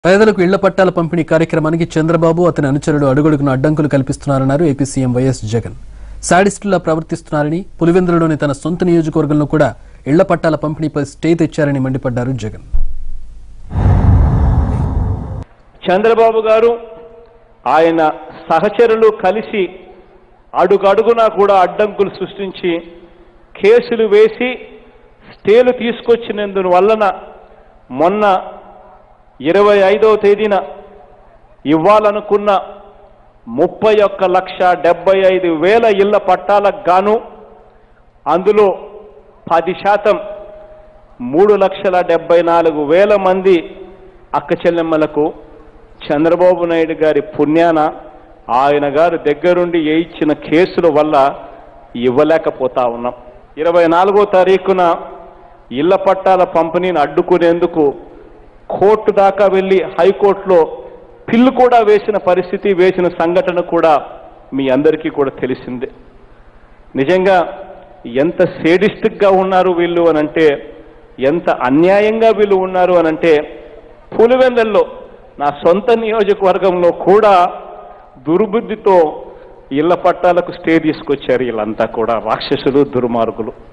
పేదలకు ఇళ్ల పట్టాల పంపిణీ కార్యక్రమానికి చంద్రబాబు అతని అనుచరుడు అడుగడుగున అడ్డంకులు కల్పిస్తున్నారన్నారు ఏపీ సీఎం వైఎస్ జగన్ సాడిస్టులా ప్రవర్తిస్తున్నారని పులివెందులలోని తన సొంత నియోజకవర్గంలో కూడా ఇళ్ల పట్టాల పంపిణీపై స్టే తెచ్చారని మండిపడ్డారు జగన్ చంద్రబాబు గారు ఆయన సహచరులు కలిసి అడుగడుగునా కూడా అడ్డంకులు సృష్టించి కేసులు వేసి స్టేలు తీసుకొచ్చినందు వలన మొన్న ఇరవై ఐదవ తేదీన ఇవ్వాలనుకున్న ముప్పై ఒక్క లక్ష డెబ్బై ఐదు వేల ఇళ్ల పట్టాలకు గాను అందులో పది శాతం మూడు లక్షల డెబ్బై నాలుగు వేల మంది అక్క చెల్లెమ్మలకు చంద్రబాబు నాయుడు గారి పుణ్యాన ఆయన గారు దగ్గరుండి ఇచ్చిన కేసుల వల్ల ఇవ్వలేకపోతా ఉన్నాం ఇరవై నాలుగో తారీఖున ఇళ్ల పట్టాల పంపిణీని అడ్డుకునేందుకు కోర్టు దాకా వెళ్ళి హైకోర్టులో పిల్లు కూడా వేసిన పరిస్థితి వేసిన సంఘటన కూడా మీ అందరికీ కూడా తెలిసిందే నిజంగా ఎంత సేడిస్టిక్గా ఉన్నారు వీళ్ళు అని అంటే ఎంత అన్యాయంగా వీళ్ళు ఉన్నారు అని అంటే పులివెందల్లో నా సొంత నియోజకవర్గంలో కూడా దుర్బుద్ధితో ఇళ్ల పట్టాలకు స్టే తీసుకొచ్చారు వీళ్ళంతా కూడా రాక్షసులు దుర్మార్గులు